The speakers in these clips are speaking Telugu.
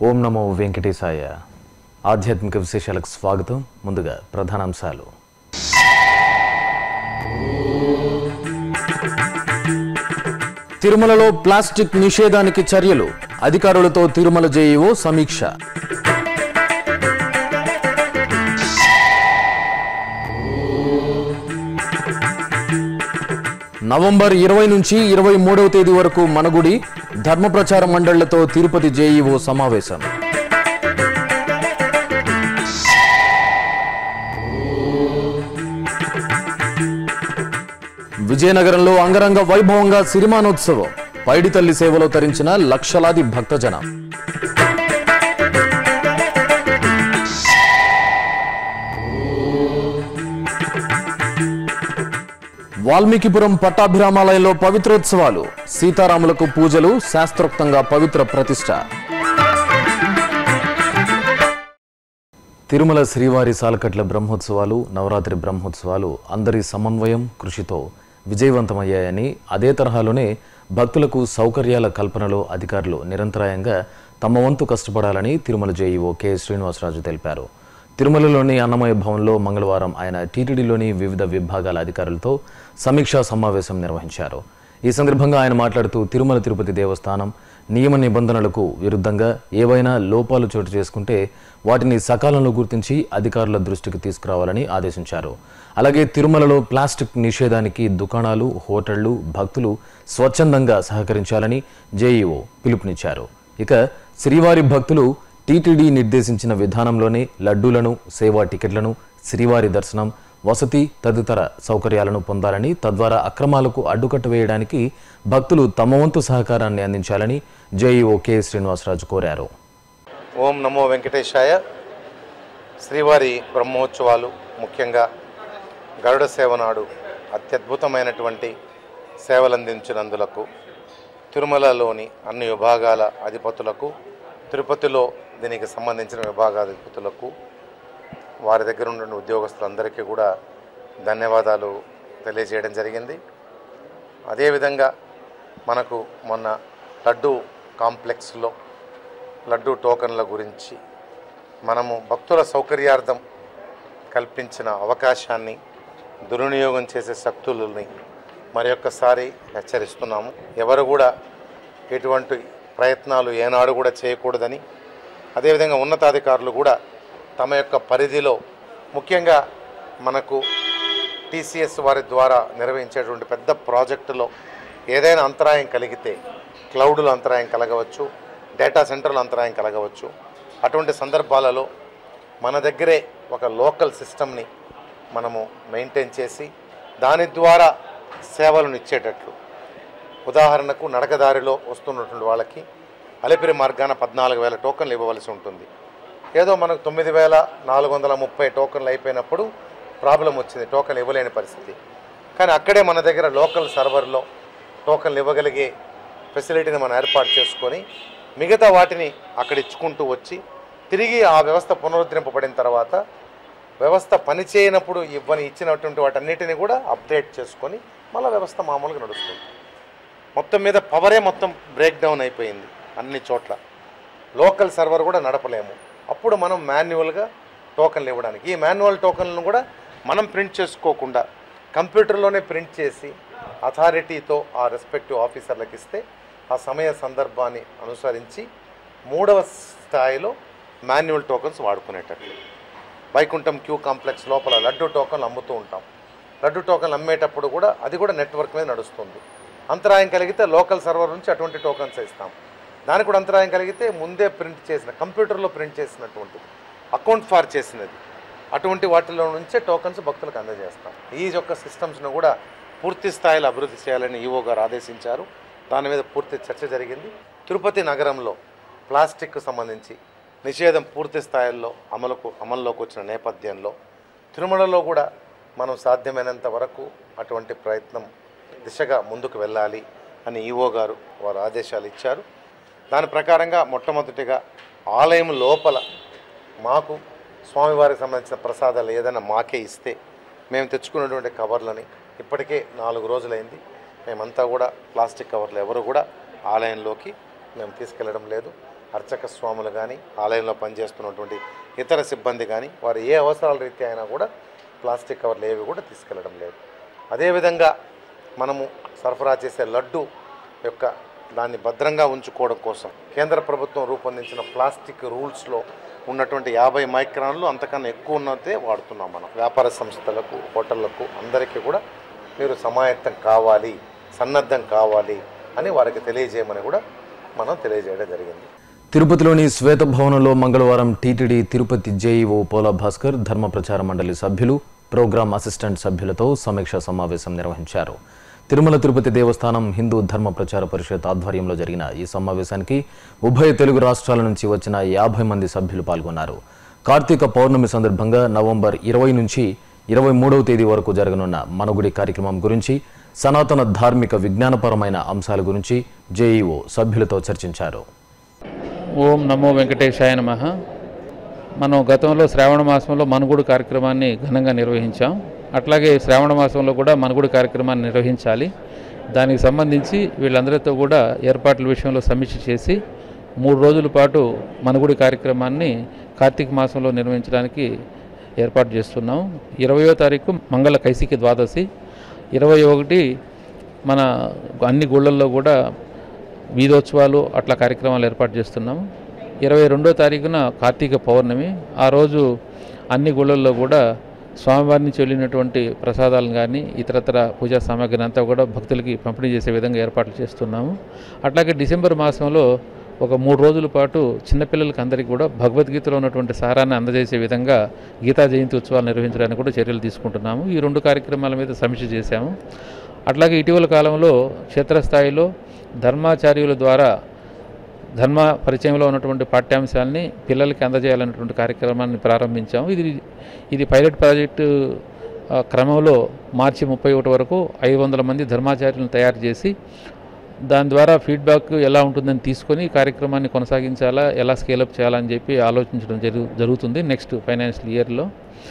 ఓం నమో వెంకటేశాయ ఆధ్యాత్మిక విశేషాలకు స్వాగతం ముందుగా ప్రధానాంశాలు తిరుమలలో ప్లాస్టిక్ నిషేధానికి చర్యలు అధికారులతో తిరుమల జేఈఓ సమీక్ష నవంబర్ ఇరవై నుంచి ఇరవై మూడవ తేదీ వరకు మనగుడి ధర్మ ప్రచార మండళ్లతో తిరుపతి జేఈఓ సమావేశం విజయనగరంలో అంగరంగ వైభవంగా సిరిమానోత్సవం పైడితల్లి సేవలో తరించిన లక్షలాది భక్తజనం వాల్మీకిపురం పట్టాభిరామాలయంలో పవిత్రోత్సవాలు సీతారాములకు పూజలు శాస్త్రోక్తంగా పవిత్ర ప్రతిష్ట తిరుమల శ్రీవారి సాలకట్ల బ్రహ్మోత్సవాలు నవరాత్రి బ్రహ్మోత్సవాలు అందరి సమన్వయం కృషితో విజయవంతమయ్యాయని అదే తరహాలోనే భక్తులకు సౌకర్యాల కల్పనలో అధికారులు నిరంతరాయంగా తమ వంతు కష్టపడాలని తిరుమల జేఈఓ కె శ్రీనివాసరాజు తెలిపారు తిరుమలలోని అన్నమయ భవన్లో మంగళవారం ఆయన టీటీడీలోని వివిధ విభాగాల అధికారులతో సమీక్షా సమావేశం నిర్వహించారు ఈ సందర్భంగా ఆయన మాట్లాడుతూ తిరుమల తిరుపతి దేవస్థానం నియమ నిబంధనలకు విరుద్ధంగా ఏవైనా లోపాలు చోటు చేసుకుంటే వాటిని సకాలంలో గుర్తించి అధికారుల దృష్టికి తీసుకురావాలని ఆదేశించారు అలాగే తిరుమలలో ప్లాస్టిక్ నిషేధానికి దుకాణాలు హోటళ్లు భక్తులు స్వచ్ఛందంగా సహకరించాలని జేఈఓ పిలుపునిచ్చారు ఇక శ్రీవారి భక్తులు టీటీడీ నిర్దేశించిన విధానంలోనే లడ్డూలను సేవా టికెట్లను శ్రీవారి దర్శనం వసతి తదితర సౌకర్యాలను పొందాలని తద్వారా అక్రమాలకు అడ్డుకట్ట వేయడానికి భక్తులు తమ వంతు సహకారాన్ని అందించాలని జేఈఓ కె శ్రీనివాసరాజు కోరారు ఓం నమో వెంకటేశాయ శ్రీవారి బ్రహ్మోత్సవాలు ముఖ్యంగా గరుడ సేవ నాడు అత్యద్భుతమైనటువంటి సేవలందించినందులకు తిరుమలలోని అన్ని విభాగాల అధిపతులకు తిరుపతిలో దీనికి సంబంధించిన విభాగాధిపతులకు వారి దగ్గర ఉన్న ఉద్యోగస్తులందరికీ కూడా ధన్యవాదాలు తెలియజేయడం జరిగింది అదేవిధంగా మనకు మొన్న లడ్డు కాంప్లెక్స్లో లడ్డు టోకన్ల గురించి మనము భక్తుల సౌకర్యార్థం కల్పించిన అవకాశాన్ని దుర్వినియోగం చేసే శక్తులని మరి ఒక్కసారి హెచ్చరిస్తున్నాము ఎవరు కూడా ఎటువంటి ప్రయత్నాలు ఏనాడు కూడా చేయకూడదని అదేవిధంగా ఉన్నతాధికారులు కూడా తమ యొక్క పరిధిలో ముఖ్యంగా మనకు టీసీఎస్ వారి ద్వారా నిర్వహించేటువంటి పెద్ద ప్రాజెక్టులో ఏదైనా అంతరాయం కలిగితే క్లౌడ్లో అంతరాయం కలగవచ్చు డేటా సెంటర్లో అంతరాయం కలగవచ్చు అటువంటి సందర్భాలలో మన దగ్గరే ఒక లోకల్ సిస్టమ్ని మనము మెయింటైన్ చేసి దాని ద్వారా సేవలను ఇచ్చేటట్లు ఉదాహరణకు నడకదారిలో వస్తున్నటువంటి వాళ్ళకి అలిపిరి మార్గాన పద్నాలుగు వేల టోకన్లు ఇవ్వవలసి ఉంటుంది ఏదో మనకు తొమ్మిది వేల నాలుగు వందల ముప్పై టోకన్లు అయిపోయినప్పుడు ప్రాబ్లం వచ్చింది టోకన్లు ఇవ్వలేని పరిస్థితి కానీ అక్కడే మన దగ్గర లోకల్ సర్వర్లో టోకన్లు ఇవ్వగలిగే ఫెసిలిటీని మనం ఏర్పాటు చేసుకొని మిగతా వాటిని అక్కడ ఇచ్చుకుంటూ వచ్చి తిరిగి ఆ వ్యవస్థ పునరుద్ధరింపబడిన తర్వాత వ్యవస్థ పనిచేయనప్పుడు ఇవ్వని ఇచ్చినటువంటి వాటన్నిటిని కూడా అప్డేట్ చేసుకొని మళ్ళీ వ్యవస్థ మామూలుగా నడుస్తుంది మొత్తం మీద పవరే మొత్తం బ్రేక్ డౌన్ అయిపోయింది అన్ని చోట్ల లోకల్ సర్వర్ కూడా నడపలేము అప్పుడు మనం మాన్యువల్గా టోకన్లు ఇవ్వడానికి ఈ మాన్యువల్ టోకన్లను కూడా మనం ప్రింట్ చేసుకోకుండా కంప్యూటర్లోనే ప్రింట్ చేసి అథారిటీతో ఆ రెస్పెక్టివ్ ఆఫీసర్లకు ఇస్తే ఆ సమయ సందర్భాన్ని అనుసరించి మూడవ స్థాయిలో మాన్యువల్ టోకన్స్ వాడుకునేటట్లు వైకుంఠం క్యూ కాంప్లెక్స్ లోపల లడ్డు టోకన్లు అమ్ముతూ ఉంటాం లడ్డు టోకన్లు అమ్మేటప్పుడు కూడా అది కూడా నెట్వర్క్ మీద నడుస్తుంది అంతరాయం కలిగితే లోకల్ సర్వర్ నుంచి అటువంటి టోకన్స్ ఇస్తాం దానికి కూడా అంతరాయం కలిగితే ముందే ప్రింట్ చేసిన కంప్యూటర్లో ప్రింట్ చేసినటువంటి అకౌంట్ ఫార్ చేసినది అటువంటి వాటిలో నుంచే టోకన్స్ భక్తులకు అందజేస్తాం ఈ యొక్క సిస్టమ్స్ను కూడా పూర్తి స్థాయిలో అభివృద్ధి చేయాలని ఈవో గారు ఆదేశించారు దాని మీద పూర్తి చర్చ జరిగింది తిరుపతి నగరంలో ప్లాస్టిక్ సంబంధించి నిషేధం పూర్తి స్థాయిలో అమలుకు అమల్లోకి వచ్చిన నేపథ్యంలో తిరుమలలో కూడా మనం సాధ్యమైనంత వరకు అటువంటి ప్రయత్నం దిశగా ముందుకు వెళ్ళాలి అని ఈవో గారు వారు ఆదేశాలు ఇచ్చారు దాని ప్రకారంగా మొట్టమొదటిగా ఆలయం లోపల మాకు స్వామివారికి సంబంధించిన ప్రసాదాలు ఏదైనా మాకే ఇస్తే మేము తెచ్చుకున్నటువంటి కవర్లని ఇప్పటికే నాలుగు రోజులైంది మేమంతా కూడా ప్లాస్టిక్ కవర్లు ఎవరు కూడా ఆలయంలోకి మేము తీసుకెళ్ళడం లేదు అర్చక స్వాములు కానీ ఆలయంలో పనిచేస్తున్నటువంటి ఇతర సిబ్బంది కానీ వారు ఏ అవసరాల రీత్యా అయినా కూడా ప్లాస్టిక్ కవర్లు ఏవి కూడా తీసుకెళ్లడం లేదు అదేవిధంగా మనము సరఫరా చేసే లడ్డు యొక్క దాన్ని భద్రంగా ఉంచుకోవడం కోసం కేంద్ర ప్రభుత్వం రూపొందించిన ప్లాస్టిక్ రూల్స్లో ఉన్నటువంటి యాభై మైక్రాన్లు అంతకన్నా ఎక్కువ ఉన్నదే వాడుతున్నాం మనం వ్యాపార సంస్థలకు హోటళ్లకు అందరికీ కూడా మీరు సమాయత్తం కావాలి సన్నద్ధం కావాలి అని వారికి తెలియజేయమని కూడా మనం తెలియజేయడం జరిగింది తిరుపతిలోని శ్వేత భవనంలో మంగళవారం టీటీడీ తిరుపతి జేఈఓ పోలా భాస్కర్ ధర్మ ప్రచార మండలి సభ్యులు ప్రోగ్రాం అసిస్టెంట్ సభ్యులతో సమీక్షా సమావేశం నిర్వహించారు తిరుమల తిరుపతి దేవస్థానం హిందూ ధర్మ ప్రచార పరిషత్ ఆధ్వర్యంలో జరిగిన ఈ సమావేశానికి ఉభయ తెలుగు రాష్ట్రాల నుంచి వచ్చిన యాభై మంది సభ్యులు పాల్గొన్నారు కార్తీక పౌర్ణమి సందర్భంగా నవంబర్ ఇరవై నుంచి ఇరవై మూడవ తేదీ వరకు జరగనున్న మనగుడి కార్యక్రమం గురించి సనాతన ధార్మిక విజ్ఞానపరమైన అంశాల గురించి జేఈఓ సభ్యులతో చర్చించారు ఓం నమో వెంకటేశాయ నమ మనం గతంలో శ్రావణ మాసంలో మనుగుడు కార్యక్రమాన్ని ఘనంగా నిర్వహించాం అట్లాగే శ్రావణ మాసంలో కూడా మనుగుడు కార్యక్రమాన్ని నిర్వహించాలి దానికి సంబంధించి వీళ్ళందరితో కూడా ఏర్పాట్ల విషయంలో సమీక్ష చేసి మూడు రోజుల పాటు మనుగుడి కార్యక్రమాన్ని కార్తీక మాసంలో నిర్వహించడానికి ఏర్పాటు చేస్తున్నాం ఇరవయో తారీఖు మంగళ కైసికి ద్వాదశి ఇరవై ఒకటి మన అన్ని గుళ్ళల్లో కూడా వీధోత్సవాలు అట్లా కార్యక్రమాలు ఏర్పాటు చేస్తున్నాము ఇరవై రెండో తారీఖున కార్తీక పౌర్ణమి ఆ రోజు అన్ని గుళ్ళల్లో కూడా స్వామివారి నుంచి వెళ్ళినటువంటి ప్రసాదాలను కానీ ఇతరతర పూజా సామాగ్రిని అంతా కూడా భక్తులకి పంపిణీ చేసే విధంగా ఏర్పాట్లు చేస్తున్నాము అట్లాగే డిసెంబర్ మాసంలో ఒక మూడు రోజుల పాటు చిన్నపిల్లలకి అందరికీ కూడా భగవద్గీతలో ఉన్నటువంటి సారాన్ని అందజేసే విధంగా గీతా జయంతి ఉత్సవాలు నిర్వహించడానికి కూడా చర్యలు తీసుకుంటున్నాము ఈ రెండు కార్యక్రమాల మీద సమీక్ష చేశాము అట్లాగే ఇటీవల కాలంలో క్షేత్రస్థాయిలో ధర్మాచార్యుల ద్వారా ధర్మ పరిచయంలో ఉన్నటువంటి పాఠ్యాంశాలని పిల్లలకి అందజేయాలనేటువంటి కార్యక్రమాన్ని ప్రారంభించాము ఇది ఇది పైలట్ ప్రాజెక్టు ఆ, క్రమంలో మార్చి ముప్పై ఒకటి వరకు ఐదు వందల మంది ధర్మాచార్యులను తయారు చేసి దాని ద్వారా ఫీడ్బ్యాక్ ఎలా ఉంటుందని తీసుకొని ఈ కార్యక్రమాన్ని కొనసాగించాలా ఎలా స్కేలప్ చేయాలని చెప్పి ఆలోచించడం జరుగు జరుగుతుంది నెక్స్ట్ ఫైనాన్షియల్ ఇయర్లో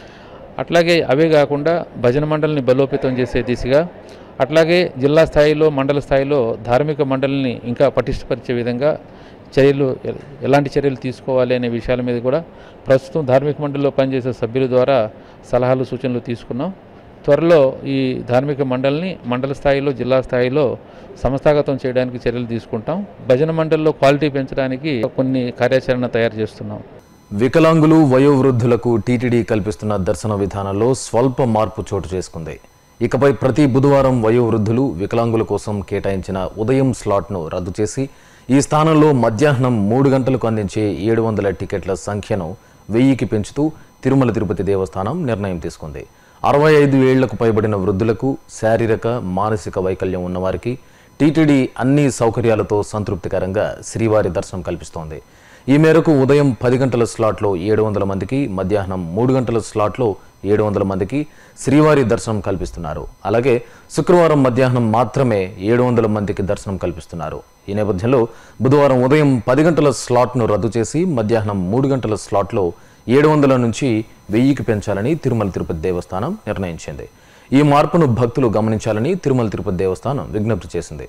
అట్లాగే అవే కాకుండా భజన మండలిని బలోపేతం చేసే దిశగా అట్లాగే జిల్లా స్థాయిలో మండల స్థాయిలో ధార్మిక మండలిని ఇంకా పటిష్టపరిచే విధంగా చర్యలు ఎ- ఎలాంటి చర్యలు తీసుకోవాలి అనే విషయాల మీద కూడా ప్రస్తుతం ధార్మిక మండలిలో పనిచేసే సభ్యుల ద్వారా సలహాలు సూచనలు తీసుకున్నాం త్వరలో ఈ ధార్మిక మండలిని మండల స్థాయిలో జిల్లా స్థాయిలో సంస్థాగతం చేయడానికి చర్యలు తీసుకుంటాం భజన మండలిలో క్వాలిటీ పెంచడానికి కొన్ని కార్యాచరణ తయారు చేస్తున్నాం వికలాంగులు వయోవృద్ధులకు టీటీడీ కల్పిస్తున్న దర్శన విధానంలో స్వల్ప మార్పు చోటు చేసుకుంది ఇకపై ప్రతి బుధవారం వయోవృద్ధులు వికలాంగుల కోసం కేటాయించిన ఉదయం స్లాట్ను రద్దు చేసి ఈ స్థానంలో మధ్యాహ్నం మూడు గంటలకు అందించే ఏడు వందల టికెట్ల సంఖ్యను వెయ్యికి పెంచుతూ తిరుమల తిరుపతి దేవస్థానం నిర్ణయం తీసుకుంది అరవై ఐదు ఏళ్లకు పైబడిన వృద్ధులకు శారీరక మానసిక వైకల్యం ఉన్నవారికి టీటీడీ అన్ని సౌకర్యాలతో సంతృప్తికరంగా శ్రీవారి దర్శనం కల్పిస్తోంది ఈ మేరకు ఉదయం పది గంటల స్లాట్లో ఏడు వందల మందికి మధ్యాహ్నం మూడు గంటల స్లాట్లో ఏడు వందల మందికి శ్రీవారి దర్శనం కల్పిస్తున్నారు అలాగే శుక్రవారం మధ్యాహ్నం మాత్రమే ఏడు వందల మందికి దర్శనం కల్పిస్తున్నారు ఈ నేపథ్యంలో బుధవారం ఉదయం పది గంటల స్లాట్ను రద్దు చేసి మధ్యాహ్నం మూడు గంటల స్లాట్లో ఏడు వందల నుంచి వెయ్యికి పెంచాలని తిరుమల తిరుపతి దేవస్థానం నిర్ణయించింది ఈ మార్పును భక్తులు గమనించాలని తిరుమల తిరుపతి దేవస్థానం విజ్ఞప్తి చేసింది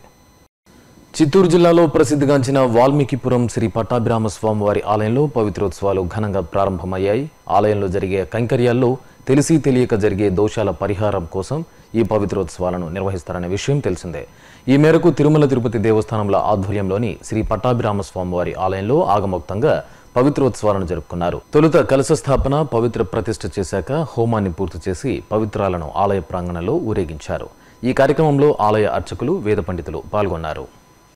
చిత్తూరు జిల్లాలో ప్రసిద్ధిగాంచిన వాల్మీకిపురం శ్రీ పట్టాభిరామ స్వామివారి ఆలయంలో పవిత్రోత్సవాలు ఘనంగా ప్రారంభమయ్యాయి ఆలయంలో జరిగే కైంకర్యాల్లో తెలిసి తెలియక జరిగే దోషాల పరిహారం కోసం ఈ పవిత్రోత్సవాలను నిర్వహిస్తారనే విషయం తెలిసిందే ఈ మేరకు తిరుమల తిరుపతి దేవస్థానంల ఆధ్వర్యంలోని శ్రీ పట్టాభిరామ స్వామివారి ఆలయంలో ఆగమోక్తంగా పవిత్రోత్సవాలను జరుపుకున్నారు తొలుత కలశ స్థాపన పవిత్ర ప్రతిష్ఠ చేశాక హోమాన్ని పూర్తి చేసి పవిత్రాలను ఆలయ ప్రాంగణంలో ఊరేగించారు ఈ కార్యక్రమంలో ఆలయ అర్చకులు వేద పండితులు పాల్గొన్నారు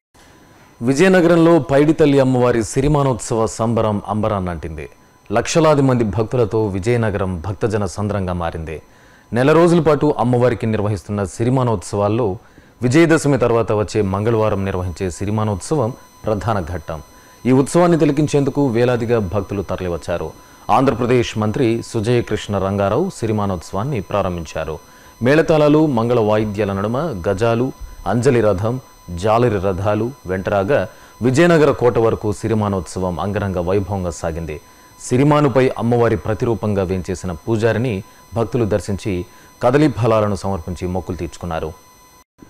విజయనగరంలో పైడితల్లి అమ్మవారి సిరిమానోత్సవ సంబరం అంబరాన్నంటింది లక్షలాది మంది భక్తులతో విజయనగరం భక్తజన సంద్రంగా మారింది నెల రోజుల పాటు అమ్మవారికి నిర్వహిస్తున్న సిరిమానోత్సవాల్లో విజయదశమి తర్వాత వచ్చే మంగళవారం నిర్వహించే సిరిమానోత్సవం ప్రధాన ఘట్టం ఈ ఉత్సవాన్ని తిలకించేందుకు వేలాదిగా భక్తులు తరలివచ్చారు ఆంధ్రప్రదేశ్ మంత్రి సుజయ కృష్ణ రంగారావు సిరిమానోత్సవాన్ని ప్రారంభించారు మేళతాళాలు మంగళ వాయిద్యాల నడుమ గజాలు అంజలి రథం జాలరి రథాలు వెంటరాగా విజయనగర కోట వరకు సిరిమానోత్సవం అంగరంగ వైభవంగా సాగింది సిరిమానుపై అమ్మవారి ప్రతిరూపంగా వేంచేసిన పూజారిని భక్తులు దర్శించి కదలి ఫలాలను సమర్పించి మొక్కులు తీర్చుకున్నారు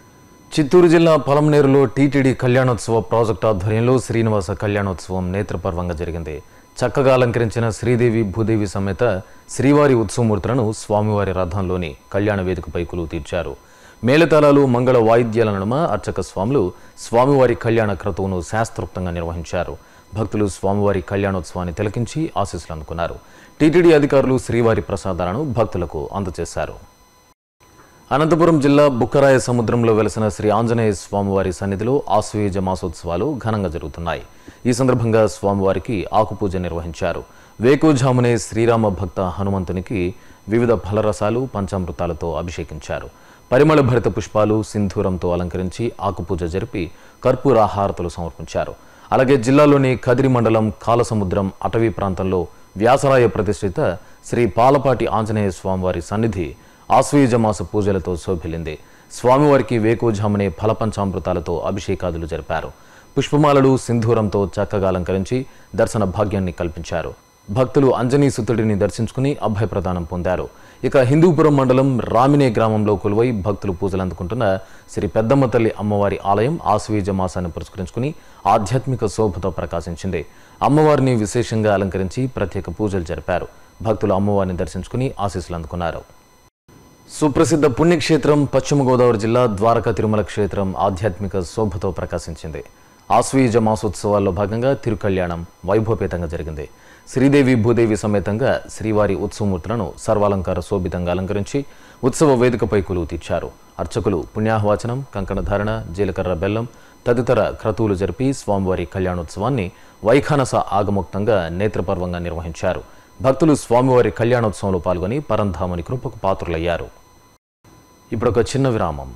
చిత్తూరు జిల్లా పలంనేరులో టీటీడీ కళ్యాణోత్సవ ప్రాజెక్టు ఆధ్వర్యంలో శ్రీనివాస కళ్యాణోత్సవం నేత్రపర్వంగా జరిగింది చక్కగా అలంకరించిన శ్రీదేవి భూదేవి సమేత శ్రీవారి ఉత్సవమూర్తులను స్వామివారి రథంలోని కళ్యాణ వేదికపై కొలువు తీర్చారు మేళతాళాలు మంగళ వాయిద్యాల నడుమ అర్చక స్వాములు స్వామివారి కళ్యాణ క్రతువును శాస్త్రోక్తంగా నిర్వహించారు భక్తులు స్వామివారి కళ్యాణోత్సవాన్ని తిలకించి ఆశీస్సులు అందుకున్నారు టీటీడీ అధికారులు శ్రీవారి ప్రసాదాలను భక్తులకు అందజేశారు అనంతపురం జిల్లా బుక్కరాయ సముద్రంలో వెలసిన శ్రీ ఆంజనేయ స్వామివారి సన్నిధిలో ఆశ్వయుజ మాసోత్సవాలు ఘనంగా జరుగుతున్నాయి ఈ సందర్భంగా స్వామివారికి ఆకుపూజ నిర్వహించారు వేకోజామునే శ్రీరామ భక్త హనుమంతునికి వివిధ ఫలరసాలు పంచామృతాలతో అభిషేకించారు పరిమళ భరిత పుష్పాలు సింధూరంతో అలంకరించి ఆకుపూజ జరిపి కర్పూర హారతులు సమర్పించారు అలాగే జిల్లాలోని కదిరి మండలం కాలసముద్రం అటవీ ప్రాంతంలో వ్యాసరాయ ప్రతిష్ఠిత శ్రీ పాలపాటి ఆంజనేయ స్వామివారి సన్నిధి ఆశ్వయుజ మాస పూజలతో శోభిల్లింది స్వామివారికి వేకోజామునే ఫలపంచామృతాలతో అభిషేకాదులు జరిపారు పుష్పమాలలు సింధూరంతో చక్కగా అలంకరించి దర్శన భాగ్యాన్ని కల్పించారు భక్తులు అంజనీ సుతుడిని దర్శించుకుని అభయప్రదానం పొందారు ఇక హిందూపురం మండలం రామినే గ్రామంలో కొలువై భక్తులు పూజలు అందుకుంటున్న శ్రీ పెద్దమ్మ తల్లి అమ్మవారి ఆలయం ఆశ్వీజ మాసాన్ని పురస్కరించుకుని ఆధ్యాత్మిక శోభతో ప్రకాశించింది అమ్మవారిని విశేషంగా అలంకరించి ప్రత్యేక పూజలు జరిపారు భక్తులు అమ్మవారిని దర్శించుకుని ఆశీస్సులు అందుకున్నారు సుప్రసిద్ధ పుణ్యక్షేత్రం పశ్చిమ గోదావరి జిల్లా ద్వారకా తిరుమల క్షేత్రం ఆధ్యాత్మిక శోభతో ప్రకాశించింది ఆశ్వయుజ మాసోత్సవాల్లో భాగంగా తిరుకళ్యాణం వైభవపేతంగా జరిగింది శ్రీదేవి భూదేవి సమేతంగా శ్రీవారి ఉత్సవమూర్తులను సర్వాలంకార శోభితంగా అలంకరించి ఉత్సవ వేదికపై కొలువు తీర్చారు అర్చకులు పుణ్యాహవాచనం కంకణధారణ జీలకర్ర బెల్లం తదితర క్రతువులు జరిపి స్వామివారి కళ్యాణోత్సవాన్ని వైఖానస ఆగమోక్తంగా నేత్రపర్వంగా నిర్వహించారు భక్తులు స్వామివారి కళ్యాణోత్సవంలో పాల్గొని పరంధాముని కృపకు పాత్రులయ్యారు ఇప్పుడు ఒక చిన్న విరామం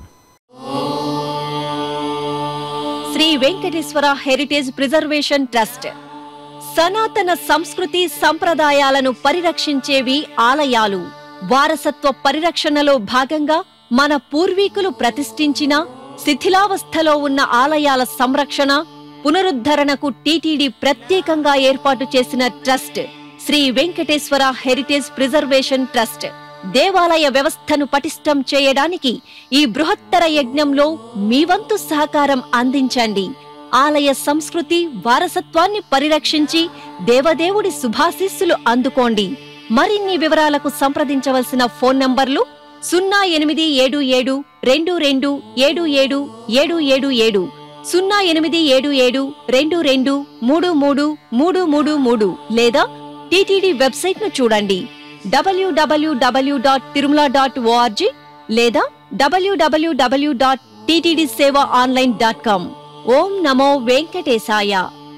Sri Venkateswara heritage preservation trust సనాతన సంస్కృతి సంప్రదాయాలను పరిరక్షించేవి ఆలయాలు వారసత్వ పరిరక్షణలో భాగంగా మన పూర్వీకులు ప్రతిష్ఠించిన శిథిలావస్థలో ఉన్న ఆలయాల సంరక్షణ పునరుద్ధరణకు టీటీడీ ప్రత్యేకంగా ఏర్పాటు చేసిన trust Sri Venkateswara heritage preservation trust దేవాలయ వ్యవస్థను పటిష్టం చేయడానికి ఈ బృహత్తర యజ్ఞంలో మీ వంతు సహకారం అందించండి ఆలయ సంస్కృతి వారసత్వాన్ని పరిరక్షించి దేవదేవుడి శుభాశీస్సులు అందుకోండి మరిన్ని వివరాలకు సంప్రదించవలసిన ఫోన్ నంబర్లు సున్నా ఎనిమిది ఏడు ఏడు రెండు రెండు ఏడు ఏడు ఏడు ఏడు ఏడు సున్నా ఎనిమిది ఏడు ఏడు రెండు రెండు మూడు మూడు మూడు మూడు మూడు లేదా టీటీడీ వెబ్సైట్ ను చూడండి డబ్ల్యూడబ్ల్యూడబ్ల్యూ డాట్ తిరుమల డాట్ ఓఆర్జీ లేదా డబ్ల్యూడబ్ల్యూడబ్ల్యూ dot TTD seva online dot com ఓం నమో వెంకటేశాయ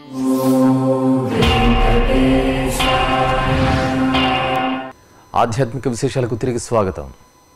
ఆధ్యాత్మిక విశేషాలకు తిరిగి స్వాగతం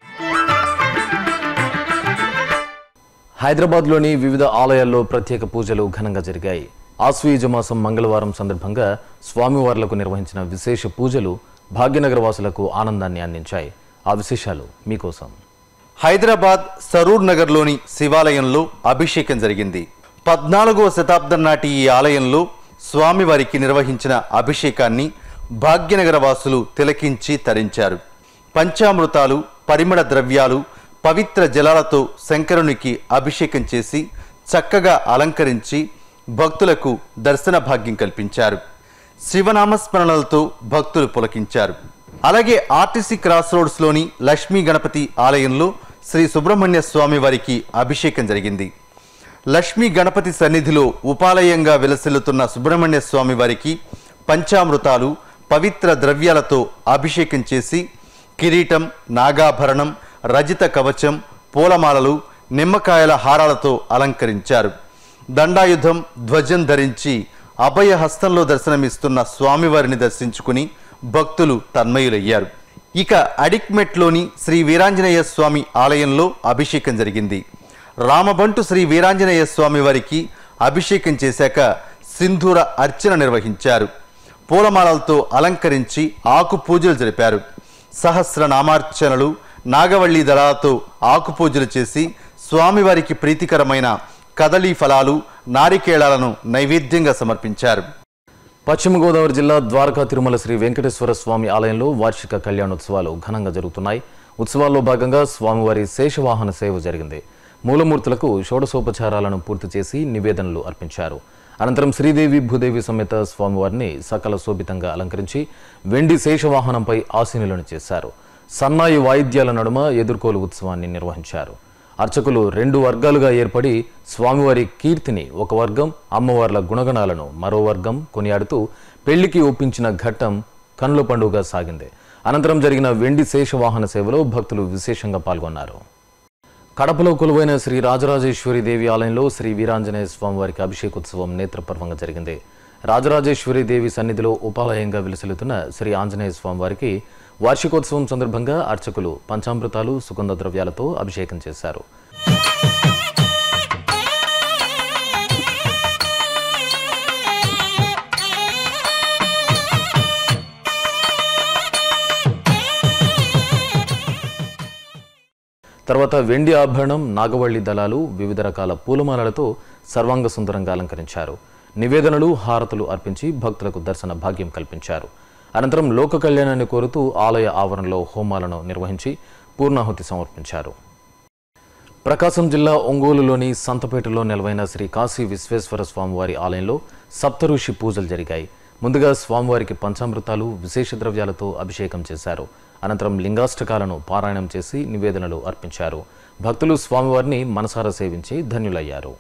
హైదరాబాద్లోని వివిధ ఆలయాల్లో ప్రత్యేక పూజలు ఘనంగా జరిగాయి ఆశ్వయుజ మాసం మంగళవారం సందర్భంగా స్వామివార్లకు నిర్వహించిన విశేష పూజలు భాగ్యనగర వాసులకు ఆనందాన్ని అందించాయి ఆ విశేషాలు మీకోసం హైదరాబాద్ సరూర్ నగర్లోని శివాలయంలో అభిషేకం జరిగింది పద్నాలుగవ శతాబ్దం నాటి ఈ ఆలయంలో స్వామివారికి నిర్వహించిన అభిషేకాన్ని భాగ్యనగర వాసులు తిలకించి తరించారు పంచామృతాలు పరిమళ ద్రవ్యాలు పవిత్ర జలాలతో శంకరునికి అభిషేకం చేసి చక్కగా అలంకరించి భక్తులకు దర్శన భాగ్యం కల్పించారు శివనామస్మరణలతో భక్తులు పులకించారు అలాగే ఆర్టీసీ క్రాస్ రోడ్స్లోని లక్ష్మీ గణపతి ఆలయంలో శ్రీ సుబ్రహ్మణ్య స్వామి వారికి అభిషేకం జరిగింది లక్ష్మీ గణపతి సన్నిధిలో ఉపాలయంగా విలసిల్లుతున్న సుబ్రహ్మణ్య స్వామి వారికి పంచామృతాలు పవిత్ర ద్రవ్యాలతో అభిషేకం చేసి కిరీటం నాగాభరణం రజిత కవచం పూలమాలలు నిమ్మకాయల హారాలతో అలంకరించారు దండాయుధం ధ్వజం ధరించి అభయ హస్తంలో దర్శనమిస్తున్న స్వామివారిని దర్శించుకుని భక్తులు తన్మయులయ్యారు ఇక అడిక్మెట్లోని శ్రీ వీరాంజనేయ స్వామి ఆలయంలో అభిషేకం జరిగింది రామబంటు శ్రీ వీరాంజనేయ స్వామి వారికి అభిషేకం చేశాక సింధూర అర్చన నిర్వహించారు పూలమాలలతో అలంకరించి ఆకు పూజలు జరిపారు సహస్ర నామార్చనలు నాగవల్లి దళాలతో ఆకు పూజలు చేసి స్వామివారికి ప్రీతికరమైన కదలీ ఫలాలు నారికేళాలను నైవేద్యంగా సమర్పించారు పశ్చిమ గోదావరి జిల్లా ద్వారకా తిరుమల శ్రీ వెంకటేశ్వర స్వామి ఆలయంలో వార్షిక కళ్యాణోత్సవాలు ఘనంగా జరుగుతున్నాయి ఉత్సవాల్లో భాగంగా స్వామివారి శేషవాహన సేవ జరిగింది మూలమూర్తులకు షోడశోపచారాలను పూర్తి చేసి నివేదనలు అర్పించారు అనంతరం శ్రీదేవి భూదేవి సమేత స్వామివారిని సకల శోభితంగా అలంకరించి వెండి శేషవాహనంపై ఆసీనులను చేశారు సన్నాయి వాయిద్యాల నడుమ ఎదుర్కోలు ఉత్సవాన్ని నిర్వహించారు అర్చకులు రెండు వర్గాలుగా ఏర్పడి స్వామివారి కీర్తిని ఒక వర్గం అమ్మవార్ల గుణగణాలను మరో వర్గం కొనియాడుతూ పెళ్లికి ఒప్పించిన ఘట్టం కనుల పండుగగా సాగింది అనంతరం జరిగిన వెండి శేషవాహన సేవలో భక్తులు విశేషంగా పాల్గొన్నారు కడపలో కొలువైన శ్రీ రాజరాజేశ్వరి దేవి ఆలయంలో శ్రీ వీరాంజనేయ స్వామివారికి అభిషేకోత్సవం నేత్రపర్వంగా జరిగింది రాజరాజేశ్వరి దేవి సన్నిధిలో ఉపాలయంగా విలసిల్లుతున్న శ్రీ ఆంజనేయ స్వామివారికి వార్షికోత్సవం సందర్భంగా అర్చకులు పంచామృతాలు సుగంధ ద్రవ్యాలతో అభిషేకం చేశారు తర్వాత వెండి ఆభరణం నాగవల్లి దళాలు వివిధ రకాల పూలమాలలతో సర్వాంగ సుందరంగా అలంకరించారు నివేదనలు హారతులు అర్పించి భక్తులకు దర్శన భాగ్యం కల్పించారు అనంతరం లోక కళ్యాణాన్ని కోరుతూ ఆలయ ఆవరణలో హోమాలను నిర్వహించి పూర్ణాహుతి సమర్పించారు ప్రకాశం జిల్లా ఒంగోలులోని సంతపేటలో నెలవైన శ్రీ కాశీ విశ్వేశ్వర స్వామివారి ఆలయంలో సప్తఋషి పూజలు జరిగాయి ముందుగా స్వామివారికి పంచామృతాలు విశేష ద్రవ్యాలతో అభిషేకం చేశారు అనంతరం లింగాష్టకాలను పారాయణం చేసి నివేదనలు అర్పించారు భక్తులు స్వామివారిని మనసారా సేవించి ధన్యులయ్యారు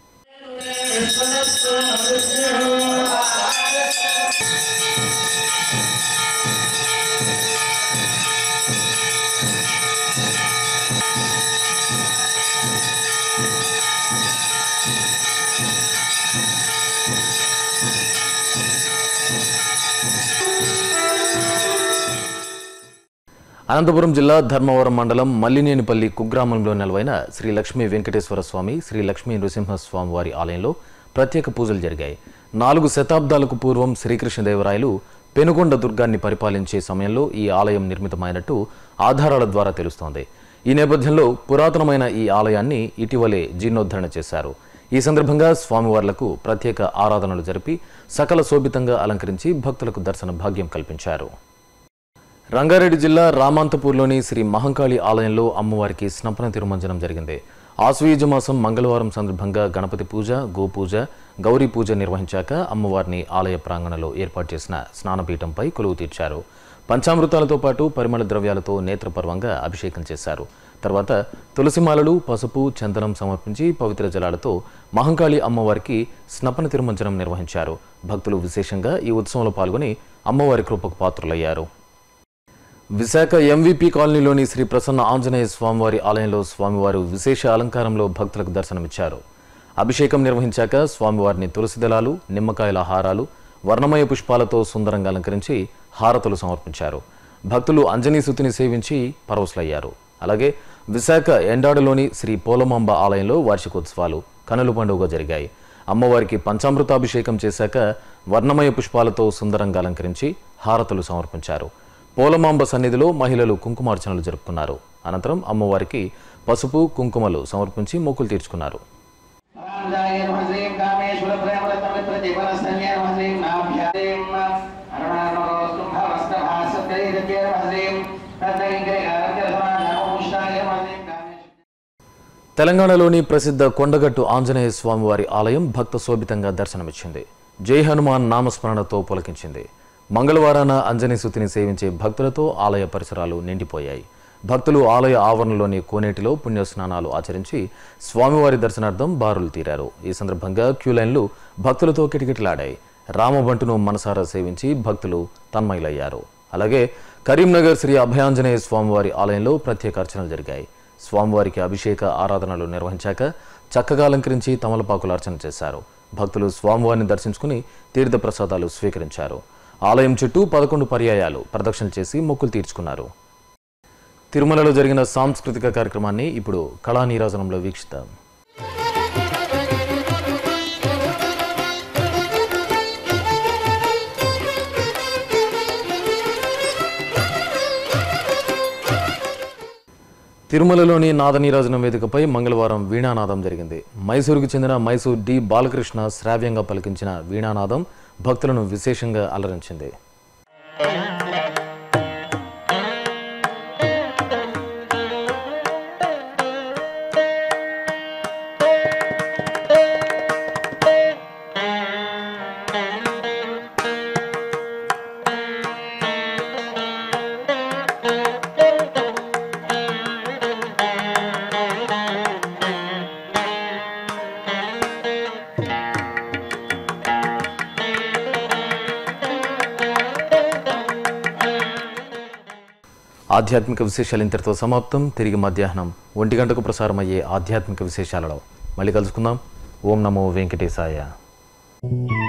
అనంతపురం జిల్లా ధర్మవరం మండలం మల్లినేనిపల్లి కుగ్రామంలో నెలవైన శ్రీ లక్ష్మీ వెంకటేశ్వర స్వామి శ్రీ లక్ష్మీ నృసింహస్వామి వారి ఆలయంలో ప్రత్యేక పూజలు జరిగాయి నాలుగు శతాబ్దాలకు పూర్వం శ్రీకృష్ణదేవరాయలు పెనుగొండ దుర్గాన్ని పరిపాలించే సమయంలో ఈ ఆలయం నిర్మితమైనట్టు ఆధారాల ద్వారా తెలుస్తోంది ఈ నేపథ్యంలో పురాతనమైన ఈ ఆలయాన్ని ఇటీవలే జీర్ణోద్ధరణ చేశారు ఈ సందర్భంగా స్వామివార్లకు ప్రత్యేక ఆరాధనలు జరిపి సకల శోభితంగా అలంకరించి భక్తులకు దర్శన భాగ్యం కల్పించారు రంగారెడ్డి జిల్లా రామాంతపూర్లోని శ్రీ మహంకాళి ఆలయంలో అమ్మవారికి స్నపన తిరుమంజనం జరిగింది ఆశ్వయుజ మాసం మంగళవారం సందర్భంగా గణపతి పూజ గోపూజ గౌరీ పూజ నిర్వహించాక అమ్మవారిని ఆలయ ప్రాంగణంలో ఏర్పాటు చేసిన స్నానపీఠంపై కొలువు తీర్చారు పంచామృతాలతో పాటు పరిమళ ద్రవ్యాలతో నేత్రపర్వంగా అభిషేకం చేశారు తర్వాత తులసిమాలలు పసుపు చందనం సమర్పించి పవిత్ర జలాలతో మహంకాళి అమ్మవారికి స్నపన తిరుమంజనం నిర్వహించారు భక్తులు విశేషంగా ఈ ఉత్సవంలో పాల్గొని అమ్మవారి కృపకు పాత్రులయ్యారు విశాఖ ఎంవిపి కాలనీలోని శ్రీ ప్రసన్న ఆంజనేయ స్వామివారి ఆలయంలో స్వామివారు విశేష అలంకారంలో భక్తులకు దర్శనమిచ్చారు అభిషేకం నిర్వహించాక స్వామివారిని తులసి దళాలు నిమ్మకాయల హారాలు వర్ణమయ పుష్పాలతో సుందరంగా అలంకరించి హారతులు సమర్పించారు భక్తులు అంజనీ సుతిని సేవించి పరవశులయ్యారు అలాగే విశాఖ ఎండాడలోని శ్రీ పోలమాంబ ఆలయంలో వార్షికోత్సవాలు కనుల పండుగ జరిగాయి అమ్మవారికి పంచామృతాభిషేకం చేశాక వర్ణమయ పుష్పాలతో సుందరంగా అలంకరించి హారతులు సమర్పించారు పోలమాంబ సన్నిధిలో మహిళలు కుంకుమార్చనలు జరుపుకున్నారు అనంతరం అమ్మవారికి పసుపు కుంకుమలు సమర్పించి మొక్కులు తీర్చుకున్నారు రామదాయ నమః కామేశ్వర ప్రేమరతమ ప్రతిపరస్తన్య నమః నాభ్యాదేం అరుణానమోస్తుం భవస్తభాసత్రైరకే నమః తన్నైంద్రే ఆరోగ్య సమాధానముష్టాయ నమః కామేశ్వర తెలంగాణలోని ప్రసిద్ధ కొండగట్టు ఆంజనేయ స్వామివారి ఆలయం భక్త శోభితంగా దర్శనమిచ్చింది జై హనుమాన్ నామస్మరణతో పులకించింది మంగళవారాన అంజనీ సుతిని సేవించే భక్తులతో ఆలయ పరిసరాలు నిండిపోయాయి భక్తులు ఆలయ ఆవరణలోని కోనేటిలో పుణ్యస్నానాలు ఆచరించి స్వామివారి దర్శనార్థం బారులు తీరారు ఈ సందర్భంగా క్యూలైన్లు భక్తులతో కిటకిటలాడాయి రామబంటును మనసారా సేవించి భక్తులు తన్మయులయ్యారు అలాగే కరీంనగర్ శ్రీ అభయాంజనేయ స్వామివారి ఆలయంలో ప్రత్యేక అర్చనలు జరిగాయి స్వామివారికి అభిషేక ఆరాధనలు నిర్వహించాక చక్కగా అలంకరించి తమలపాకుల అర్చన చేశారు భక్తులు స్వామివారిని దర్శించుకుని తీర్థ ప్రసాదాలు స్వీకరించారు ఆలయం చుట్టూ పదకొండు పర్యాయాలు ప్రదక్షిణలు చేసి మొక్కులు తీర్చుకున్నారు తిరుమలలో జరిగిన సాంస్కృతిక కార్యక్రమాన్ని ఇప్పుడు కళా నీరాజనంలో వీక్షిద్దాం తిరుమలలోని నాదనీరాజనం వేదికపై మంగళవారం వీణానాదం జరిగింది మైసూరుకు చెందిన మైసూర్ డి బాలకృష్ణ శ్రావ్యంగా పలికించిన వీణానాదం భక్తులను విశేషంగా అలరించింది ఆధ్యాత్మిక విశేషాలు ఇంతటితో సమాప్తం తిరిగి మధ్యాహ్నం ఒంటి గంటకు ప్రసారమయ్యే ఆధ్యాత్మిక విశేషాలలో మళ్ళీ కలుసుకుందాం ఓం నమో వెంకటేశాయ